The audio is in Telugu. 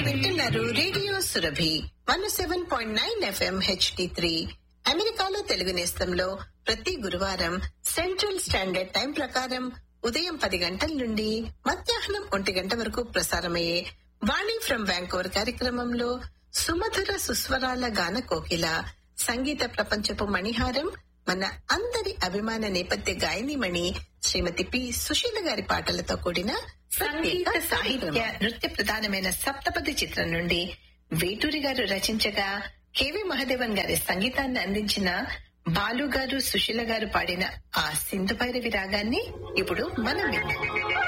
వింటున్నారు radio Surabhi one seven point nine FM HD three అమెరికాలో తెలుగు నేస్తంలో ప్రతి గురువారం సెంట్రల్ స్టాండర్డ్ టైం ప్రకారం ఉదయం పది గంటల నుండి మధ్యాహ్నం ఒంటి గంట వరకు ప్రసారమయ్యే వాణి ఫ్రం వ్యాంకోవర్ కార్యక్రమంలో సుమధుర సుస్వరాల గాన కోకిల సంగీత ప్రపంచపు మణిహారం మన అందరి అభిమాన నేపథ్య గాయనిమణి శ్రీమతి పి సుశీల గారి పాటలతో కూడిన సంగీత సాహిత్య నృత్య ప్రధానమైన సప్తపది చిత్రం నుండి వేటూరి గారు రచించగా కెవి మహదేవన్ గారి సంగీతాన్ని అందించిన బాలు గారు సుశీల గారు పాడిన ఆ సింధు భైరవి రాగాన్ని ఇప్పుడు మనం విందాం